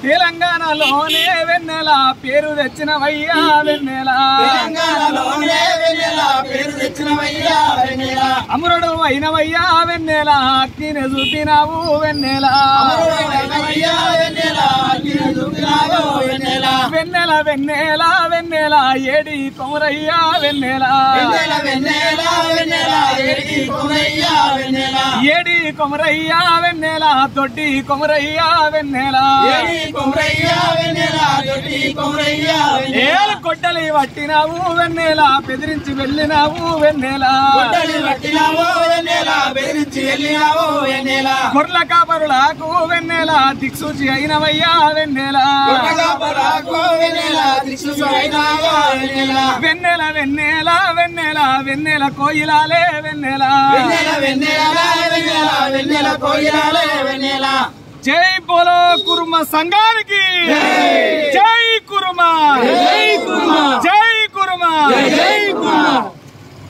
తెలంగాణలోనే వెన్నెల పేరు తెచ్చినవయ్యా వెన్నెల తెలంగాణలోనే వెన్నెల పేరు తెచ్చినవయ్యా వెన్నెల అమరుడు అయినవయ్యా వెన్నెల అగ్నిని చూపినావు వెన్నెల అమరుడైనవయ్యా వెన్నెల అగ్గిని చూపినావు వెన్నెల వెన్నెల వెన్నెల వెన్నెల ఏడి కొమరయ్యా వెన్నెల వెన్నెల వెన్నెల వెన్నెల ఏడి కొమరయ్యా వెన్నెల ఏడి కొమరయ్యా వెన్నెల దొడ్డి కొమరయ్యా వెన్నెల ఏడి కొమరయ్యా వెన్నెల దొడ్డి కొమరయ్యా వెన్నెల ఏలు కొట్టలి పట్టినావు వెన్నెల బెదిరించి వెళ్ళినావు వెన్నెల కొట్టడి పట్టినావో వెన్నెల బెదిరించి వెళ్ళినావో వెన్నెల కొర్ల కాపరులకు వెన్నెల దిక్సూచి అయినవయ్యా వెన్నెల కొట్టగా పరాకో వెన్నెల దిక్సు అయినావో వెన్నెల వెన్నెల వెన్నెల వెన్నెల వెన్నెల కోయిలాలే వెన్నెల వెన్నెల వెన్నెల వెన్నెల వెన్నెల కోయిలాలే వెన్నెల జై బోలో కుర్మ సంఘానికి జై